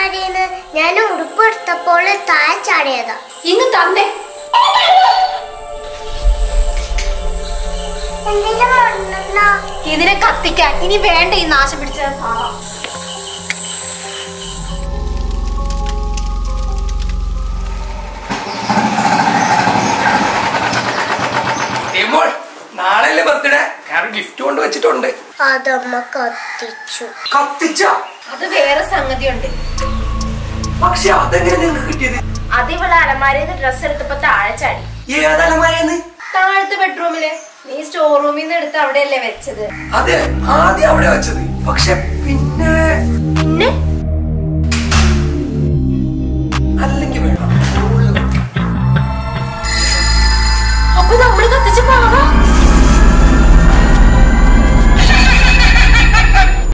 അലമാരിന്ന് ഞാൻ ഉടുപ്പ് എടുത്തപ്പോൾ താഴെ ചാടിയതാ ഇങ്ങ് തന്നെ എന്തെങ്കിലും മണ്ണെണ്ണ ഇതിനെ കത്തിക്കാൻ ഇനി വേണ്ട ഈ നാശം പിടിച്ച പാവം ടീമോൾ നാളെയല്ലേ ബർത്ത്ഡേ ഞാൻ ഗിഫ്റ്റ് കൊണ്ട് വെച്ചിട്ടുണ്ട് അതമ്മ കത്തിച്ചു കത്തിച്ച അത് വേറെ സംഗതിയുണ്ട് പക്ഷെ അതെങ്ങനെ നിങ്ങൾക്ക് കിട്ടിയത് അത് ഇവളെ അലമാരിന്ന് ഡ്രസ് എടുത്തപ്പോ താഴെ ചാടി ഏതലമാരെന്ന് താഴത്തെ ബെഡ്റൂമില് നീ സ്റ്റോർ റൂമിൽ നിന്ന് എടുത്ത് അവിടെയല്ലേ വെച്ചത് അതെ ആദ്യം അവിടെ വെച്ചത് പക്ഷെ പിന്നെ പിന്നെ അല്ലെങ്കിൽ വേണം അപ്പൊ നമ്മള് കത്തിച്ച പാവ